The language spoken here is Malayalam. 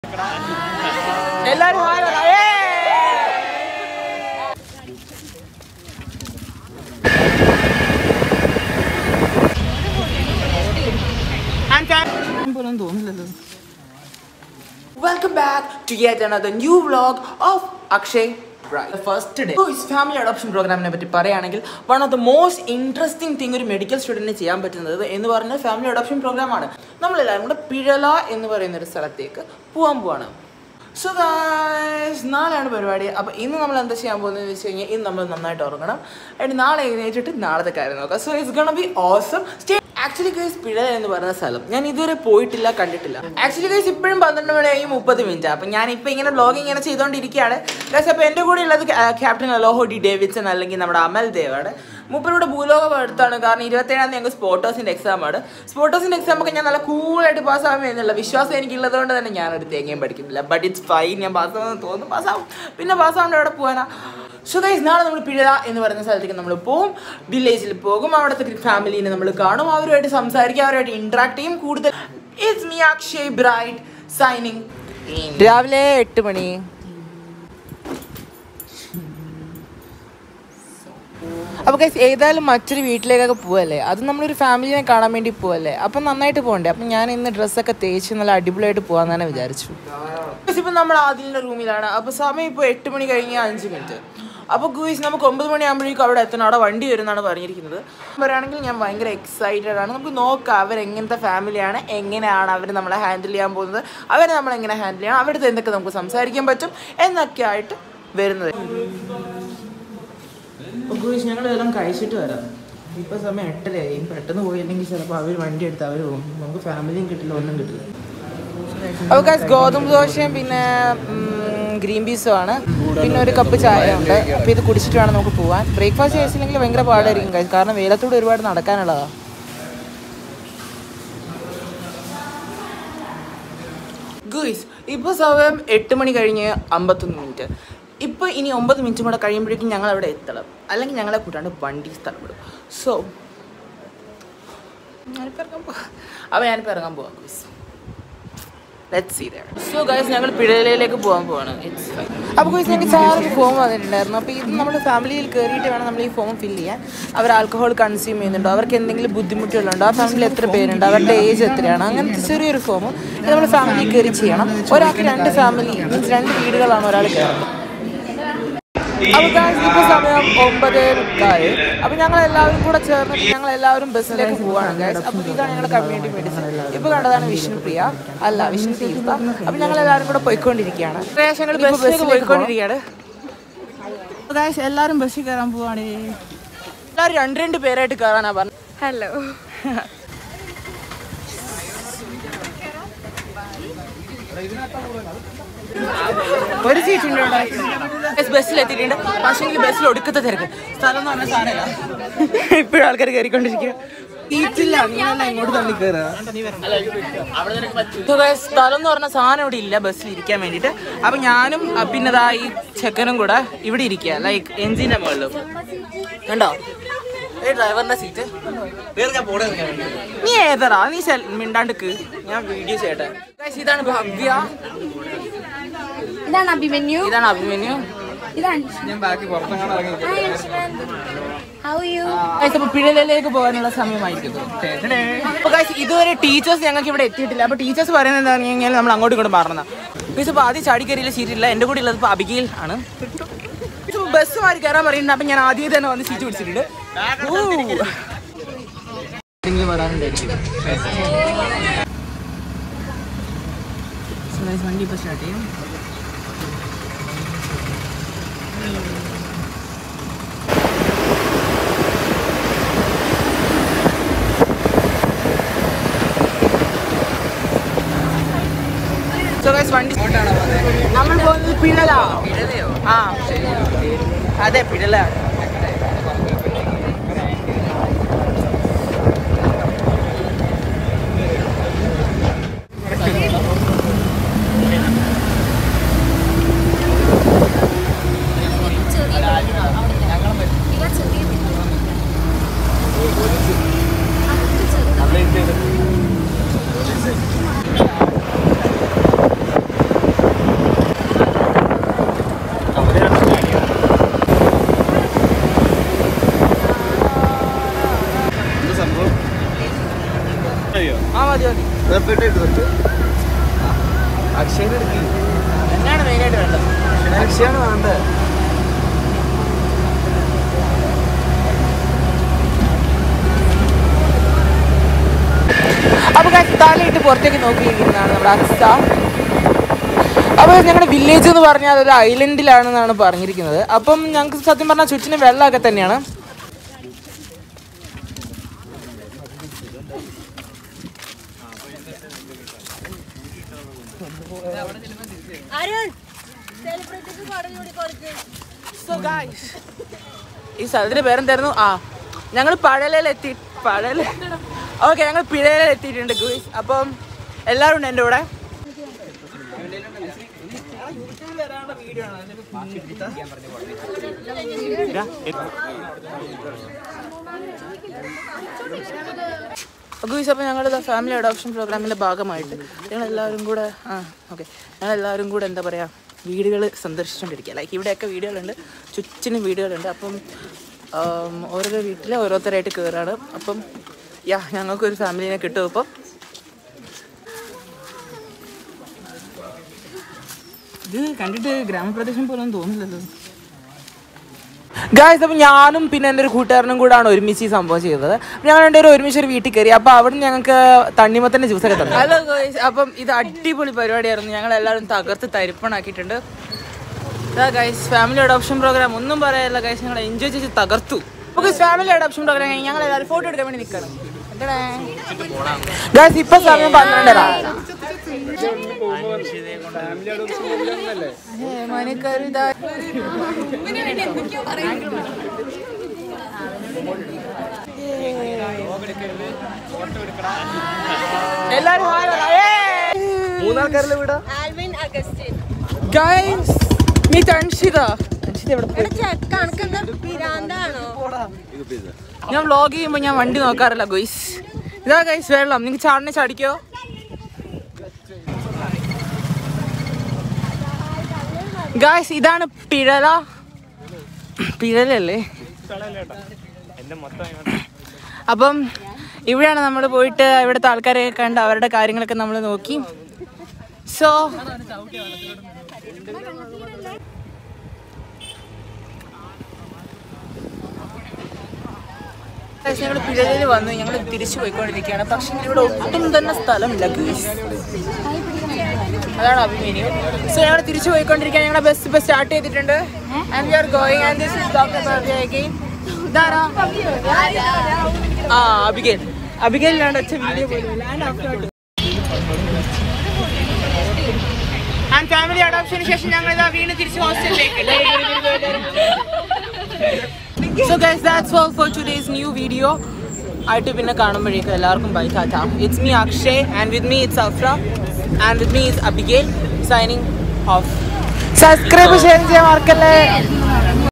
എല്ലാരും ഹായ് പറ. ഏയ്! And fam- പോലും തോന്നില്ലല്ലോ welcome back to yet another new vlog of Akshay first day family adoption പ്രോഗ്രാമിനെ പറ്റി പറയുകയാണെങ്കിൽ one of the most interesting thing ഒരു മെഡിക്കൽ സ്റ്റുഡൻറ്റിന് ചെയ്യാൻ പറ്റുന്നത് എന്ന് പറഞ്ഞാൽ ഫാമിലി അഡോപ്ഷൻ പ്രോഗ്രാമാണ് നമ്മളെല്ലാവരും കൂടെ പിഴല എന്ന് പറയുന്ന ഒരു സ്ഥലത്തേക്ക് പോകാൻ പോവാണ് സോ ഗായ്സ് നാളെയാണ് പരിപാടി അപ്പോൾ ഇന്ന് നമ്മൾ എന്താ ചെയ്യാൻ പോകുന്നത് വെച്ച് കഴിഞ്ഞാൽ ഇന്ന് നമ്മൾ നന്നായിട്ട് ഉറങ്ങണം എന്നിട്ട് നാളെ എഴുന്നേറ്റിട്ട് നാളത്തെ കാര്യം നോക്കാം so it's gonna be awesome stay actually guys പിഴ എന്ന് പറയുന്ന സ്ഥലം ഞാൻ ഇതുവരെ പോയിട്ടില്ല കണ്ടിട്ടില്ല ആക്ച്വലി ഗൈസ് ഇപ്പോഴും പന്ത്രണ്ട് മണിയായി മുപ്പത് മിനിറ്റ് അപ്പം ഞാൻ ഇപ്പം ഇങ്ങനെ ബ്ലോഗിങ് ഇങ്ങനെ ചെയ്തുകൊണ്ടിരിക്കുകയാണ് ഗൈസ് അപ്പോൾ എൻ്റെ കൂടെ ഉള്ളത് ക്യാപ്റ്റൻ അലോഹോ ഡി ഡേവിഡ്സൺ അല്ലെങ്കിൽ നമ്മുടെ അമൽ ദേവാണ് മൂപ്പരുടെ ഭൂലോകം അടുത്താണ് കാരണം ഇരുപത്തേഴാം തീയതി ഞങ്ങൾക്ക് സ്പോർട്ടേഴ്സിൻ്റെ എക്സാം ആണ് സ്പോർട്ടേഴ്സിൻ്റെ എക്സാം ഒക്കെ ഞാൻ നല്ല കൂളായിട്ട് പാസ്സാകാൻ എന്നുള്ള വിശ്വാസം എനിക്കുള്ളത് കൊണ്ട് തന്നെ ഞാനൊരു തേങ്ങയും പഠിക്കുന്നില്ല ബട്ട് ഇറ്റ്സ് ഫൈൻ ഞാൻ പാസ്സാവുമെന്ന് തോന്നുന്നു പാസ്സാവും പിന്നെ പാസ്സാവേണ്ട എവിടെ പോകാനാ സോ ഗൈസ് നാളെ നമ്മൾ പിഴ എന്ന് പറയുന്ന സ്ഥലത്തേക്ക് നമ്മൾ പോകും വില്ലേജിൽ പോകും അവിടുത്തെ ഫാമിലീനെ നമ്മൾ കാണും അവരുമായിട്ട് സംസാരിക്കും അവരുമായിട്ട് ഇന്ററാക്ട് ചെയ്യും കൂടുതൽ it's me Akshay bright signing രാവിലെ എട്ട് മണി അപ്പോൾ ഗൈസ് ഏതായാലും മറ്റൊരു വീട്ടിലേക്കൊക്കെ പോവല്ലേ അത് നമ്മളൊരു ഫാമിലിനെ കാണാൻ വേണ്ടി പോവല്ലേ അപ്പം നന്നായിട്ട് പോകണ്ടേ അപ്പം ഞാൻ ഇന്ന് ഡ്രസ്സൊക്കെ തേച്ച് നല്ല അടിപൊളിയായിട്ട് പോകാൻ തന്നെ വിചാരിച്ചു ഇപ്പം നമ്മൾ ആദിലിൻ്റെ റൂമിലാണ് അപ്പോൾ സമയം ഇപ്പോൾ എട്ട് മണി കഴിഞ്ഞ് അഞ്ച് മിനിറ്റ് അപ്പോൾ ഗൂയിസ് നമുക്ക് ഒമ്പത് മണിയാകുമ്പോഴേക്കും അവിടെ എത്തണം അവിടെ വണ്ടി വരുമെന്നാണ് പറഞ്ഞിരിക്കുന്നത് പറയുകയാണെങ്കിൽ ഞാൻ ഭയങ്കര എക്സൈറ്റഡ് ആണ് നമുക്ക് നോക്കാം അവരെങ്ങനത്തെ ഫാമിലിയാണ് എങ്ങനെയാണ് അവർ നമ്മളെ ഹാൻഡിൽ ചെയ്യാൻ പോകുന്നത് അവരെ നമ്മളെങ്ങനെ ഹാൻഡിൽ ചെയ്യണം അവരുടെ എന്തൊക്കെ നമുക്ക് സംസാരിക്കാൻ പറ്റും എന്നൊക്കെ ആയിട്ട് വരുന്നത് ഗുരുസ് ഞങ്ങൾ എല്ലാം കഴിച്ചിട്ട് വരാം ഇപ്പൊ സമയം എട്ടരയായി പെട്ടെന്ന് പോയില്ലെങ്കിൽ ചിലപ്പോൾ അവർ വണ്ടി എടുത്ത് അവർ പോകും നമുക്ക് ഫാമിലിയും കിട്ടില്ല ഒന്നും കിട്ടില്ല അപ്പോൾ ഗോതമ്പ് ദോശയും പിന്നെ ഗ്രീൻ പീസും ആണ് പിന്നെ ഒരു കപ്പ് ചായ ഉണ്ട് അപ്പോൾ ഇത് കുടിച്ചിട്ട് വേണം നമുക്ക് പോകാൻ ബ്രേക്ക്ഫാസ്റ്റ് കഴിച്ചില്ലെങ്കിൽ ഭയങ്കര പാടായിരിക്കും guys. കാരണം വെയിലത്തൂടെ ഒരുപാട് നടക്കാനുള്ളതാണ് ഗുയ്സ് ഇപ്പോൾ സമയം എട്ട് മണി കഴിഞ്ഞ് അമ്പത്തൊന്ന് മിനിറ്റ് ഇപ്പോൾ ഇനി ഒമ്പത് മിനിറ്റും കൂടെ കഴിയുമ്പോഴേക്കും ഞങ്ങൾ അവിടെ എത്തണം അല്ലെങ്കിൽ ഞങ്ങളെ കൂട്ടാണ്ട് വണ്ടി സ്ഥലം വിടും സോ ഞാനിപ്പോൾ ഇറങ്ങാൻ പോവാം അപ്പോൾ ഞാനിപ്പോൾ ഇറങ്ങാൻ പോവാം guys let see there so guys ഞങ്ങൾ പിഴലയിലേക്ക് പോകാൻ പോവാണ് ഇറ്റ്സ് ഫൈൻ അപ്പോൾ ഗൈസ് ഞങ്ങൾക്ക് ചാർജ് ഫോം വന്നിട്ടുണ്ടായിരുന്നു അപ്പോൾ ഇത് നമ്മുടെ ഫാമിലിയിൽ കയറിയിട്ട് വേണം നമ്മൾ ഈ ഫോം ഫില്ല് ചെയ്യാൻ അവർ ആൽക്കഹോൾ കൺസ്യൂം ചെയ്യുന്നുണ്ടോ അവർക്ക് എന്തെങ്കിലും ബുദ്ധിമുട്ടുകളുണ്ടോ ആ ഫാമിലി എത്ര പേരുണ്ട് അവരുടെ ഏജ് എത്രയാണ് അങ്ങനത്തെ ചെറിയൊരു ഫോം ഇത് നമ്മൾ ഫാമിലി കയറി ചെയ്യണം ഒരാൾക്ക് രണ്ട് ഫാമിലി മീൻസ് രണ്ട് വീടുകളാണ് ഒരാൾ കയറുന്നത് അപ്പോൾ guys, ഇപ്പോൾ സമയം ഒമ്പത് മുക്കാല് അപ്പോൾ ഞങ്ങൾ എല്ലാവരും കൂടെ ചേർന്നിട്ട് ഞങ്ങൾ എല്ലാവരും ബസ്സിലേക്ക് പോവാണ് guys. അപ്പോൾ ഇതാണ് ഞങ്ങളുടെ കമ്മ്യൂണിറ്റി മെഡിസിൻ ഇപ്പോൾ കണ്ടതാണ് വിഷ്ണു പ്രിയ അല്ല വിഷ്ണു തീർത്ഥ അപ്പോൾ ഞങ്ങൾ എല്ലാവരും കൂടെ പോയിക്കൊണ്ടിരിക്കുകയാണ് ഞങ്ങൾ ബസ്സിലേക്ക് പോയിക്കൊണ്ടിരിക്കുകയാണ് ഗായ്സ് എല്ലാവരും ബസ്സിൽ കയറാൻ പോവാണ് എല്ലാവരും രണ്ട് രണ്ട് പേരായിട്ട് കയറാനാ പറഞ്ഞത് ഹലോ ഒരു സീറ്റ് ഉണ്ട് ബസ്സിൽ എത്തിയിട്ടുണ്ട് പക്ഷേ ബസ്സിൽ ഒടുക്കത്തെ തിരക്ക് സ്ഥലം എന്ന് പറഞ്ഞ സാധനമല്ല ഇപ്പോഴും ആൾക്കാർ കയറിക്കൊണ്ടിരിക്കുക സീറ്റില്ല നിങ്ങളെല്ലാം ഇങ്ങോട്ട് തള്ളി കയറുക സ്ഥലം എന്ന് പറഞ്ഞ സാധനം ഇവിടെ ഇല്ല ബസ്സിൽ ഇരിക്കാൻ വേണ്ടിയിട്ട് അപ്പൊ ഞാനും അഹ് പിന്നെ ദാ ഈ ചെക്കനും കൂടെ ഇവിടെ ഇരിക്കുക ലൈക്ക് എഞ്ചിന്റെ മുകളിലും കണ്ടോ ഈ ഡ്രൈവറിന്റെ സീറ്റ് നീ ഏതറാ നീ സെൽ- മിണ്ടാണ്ടിക്ക് ഞാൻ വീഡിയോ ചെയ്യട്ടെ Guys, ഇതാണ് ഭവ്യ ഇതാണ് അഭിമന്യു ഇതാണ് അഭിമന്യു ഇതാണ് ഞാൻ ബാക്കി പുറത്തെങ്ങാണ്ട് ഇറങ്ങി hi Anshuman how you Guys, അപ്പൊ പിഴലിലേക്ക് പോകാനുള്ള സമയമായിരിക്കും അപ്പൊ guys, ഇതുവരെ ടീച്ചേഴ്സ് ഞങ്ങൾക്ക് ഇവിടെ എത്തിയിട്ടില്ല അപ്പൊ ടീച്ചേഴ്സ് പറയുന്നത് എന്താ പറഞ്ഞു കഴിഞ്ഞാൽ നമ്മൾ അങ്ങോട്ടും ഇങ്ങോട്ടും മാറുന്ന ഗൈസ് അപ്പൊ ആദ്യം ചാടി കയറിയില്ല സീറ്റില്ല എന്റെ കൂടെ ഉള്ളത് ഇപ്പൊ അബിഗയിൽ ആണ് ബസ് മാറി കയറാൻ പറയുന്നുണ്ട് അപ്പൊ ഞാൻ ആദ്യം തന്നെ വന്ന് സീറ്റ് പിടിച്ചിട്ടുണ്ട് ഊ. എന്തെങ്കിലും വരാനുണ്ടായിരിക്കും So guys, വണ്ടി ഇപ്പൊ സ്റ്റാർട്ട് ചെയ്യും So guys, വണ്ടി നമ്മൾ പോകുന്നത് പിഴല ആ അതെ പിഴല അക്ഷയനെ എടുക്കി എന്നാണ് മെയിനായിട്ട് വേണ്ടത് അക്ഷയാണ് വേണ്ടത് അപ്പൊ guys, തലയിട്ട് പുറത്തേക്ക് നോക്കിയിരിക്കുന്നതാണ് നമ്മുടെ അക്സ അപ്പോൾ ഞങ്ങളുടെ വില്ലേജ് എന്ന് പറഞ്ഞാൽ അതൊരു ഐലൻഡിലാണെന്നാണ് പറഞ്ഞിരിക്കുന്നത് അപ്പം ഞങ്ങൾക്ക് സത്യം പറഞ്ഞാൽ ചുറ്റിന് വെള്ളമൊക്കെ തന്നെയാണ് So guys, ഈ സ്ഥലത്തിന്റെ പേരെന്തായിരുന്നു ആ ഞങ്ങൾ പഴലയിൽ എത്തി പഴല ഓക്കെ ഞങ്ങൾ പിഴയിൽ എത്തിയിട്ടുണ്ട് ഗുയിസ് അപ്പം എല്ലാവരും ഉണ്ട് എൻ്റെ കൂടെ ഗുയിസ് അപ്പോൾ ഞങ്ങളുടെ ഫാമിലി അഡോപ്ഷൻ പ്രോഗ്രാമിൻ്റെ ഭാഗമായിട്ട് ഞങ്ങൾ എല്ലാവരും കൂടെ ആ ഓക്കെ ഞങ്ങൾ എല്ലാവരും കൂടെ എന്താ പറയുക വീടുകൾ സന്ദർശിച്ചുകൊണ്ടിരിക്കുക ലൈക്ക് ഇവിടെയൊക്കെ വീടുകളുണ്ട് ചുറ്റിനും വീടുകളുണ്ട് അപ്പം ആം, ഓരോരോ വീട്ടിൽ ഓരോരുത്തരായിട്ട് കയറാണ് അപ്പം യാ ഞങ്ങൾക്കൊരു ഫാമിലിനെ കിട്ടും ഇപ്പം ഇത് കണ്ടിട്ട് ഗ്രാമപ്രദേശം പോലെ ഒന്നും തോന്നില്ലല്ലോ ഗായ്സ് അപ്പം ഞാനും പിന്നെ എൻ്റെ ഒരു കൂട്ടുകാരനും കൂടാണ് ഒരുമിച്ച് ഈ സംഭവം ചെയ്തത് അപ്പം ഞങ്ങൾ രണ്ടുപേരും ഒരുമിച്ച് ഒരു വീട്ടിൽ കയറി അപ്പോൾ അവിടെ ഞങ്ങൾക്ക് തണ്ണിമത്തൻ്റെ ജ്യൂസൊക്കെ തന്നു ഹലോ ഗോയ്സ് അപ്പം ഇത് അടിപൊളി പരിപാടിയായിരുന്നു ഞങ്ങൾ എല്ലാവരും തകർത്ത് തരിപ്പണാക്കിയിട്ടുണ്ട് ഇതാ ഗൈസ് ഫാമിലി അഡോപ്ഷൻ പ്രോഗ്രാം ഒന്നും പറയാനില്ല ഗൈസ് ഞങ്ങൾ എൻജോയ് ചെയ്ത് തകർത്തു ഓക്കെ ഫാമിലി അഡോപ്ഷൻ പ്രോഗ്രാം കഴിഞ്ഞ് ഞങ്ങൾ എല്ലാവരും ഫോട്ടോ എടുക്കാൻ വേണ്ടി നിൽക്കണം ഗൈസ് ഇപ്പൊ സമയം പന്ത്രണ്ടര ഏ, മനക്കരുതാ എല്ലാരും ഹായ് പറ. ഏയ്. മൂന്നാൾക്കാരിലെ വീടാ ആൽവിൻ അഗസ്റ്റിൻ ഗൈസ് നീ തൻഷിത തൻഷിത എവിടെ പോയി കണക്കെന്താ പിരാന്താണോ ഞാൻ വ്ളോഗ് ചെയ്യുമ്പോൾ ഞാൻ വണ്ടി നോക്കാറില്ല ഗോയ്സ് ഇതാ ഗൈസ് വെള്ളം നിങ്ങൾക്ക് ചാടിനെ ചാടിക്കോ ഗായ്സ് ഇതാണ് പിഴല പിഴലല്ലേ അപ്പം ഇവിടെയാണ് നമ്മൾ പോയിട്ട് ഇവിടുത്തെ ആൾക്കാരെ കണ്ട് അവരുടെ കാര്യങ്ങളൊക്കെ നമ്മൾ നോക്കി സോ ഞങ്ങൾ പിഴലിൽ വന്നു ഞങ്ങൾ തിരിച്ചു പോയിക്കൊണ്ടിരിക്കുകയാണ് പക്ഷെ ഇവിടെ ഒട്ടും തന്നെ സ്ഥലമില്ല ഗീസ് അതാണ് അഭിമന്യു സോ ഞങ്ങൾ തിരിച്ചു പോയിക്കൊണ്ടിരിക്കുകയാണ് ഞങ്ങളുടെ ബസ് ഇപ്പൊ സ്റ്റാർട്ട് ചെയ്തിട്ടുണ്ട് and we are going and this is doctor again ഇതാരാ ആ അബിഗേൽ അബിഗേലിനാണ് ഒറ്റ വീഡിയോ പോലും ആൻഡ് ഫാമിലി അഡോപ്ഷന് ശേഷം ഞങ്ങൾ ഇതാ വീണ്ടും തിരിച്ച് ഹോസ്റ്റലിലേക്ക് so guys that's all for today's new video ആയിട്ട് പിന്നെ കാണുമ്പോഴേക്കും എല്ലാവർക്കും bye tata it's me Akshay and with me it's Afra and with me it's Abigail signing off subscribe share ചെയ്യാൻ മറക്കല്ലേ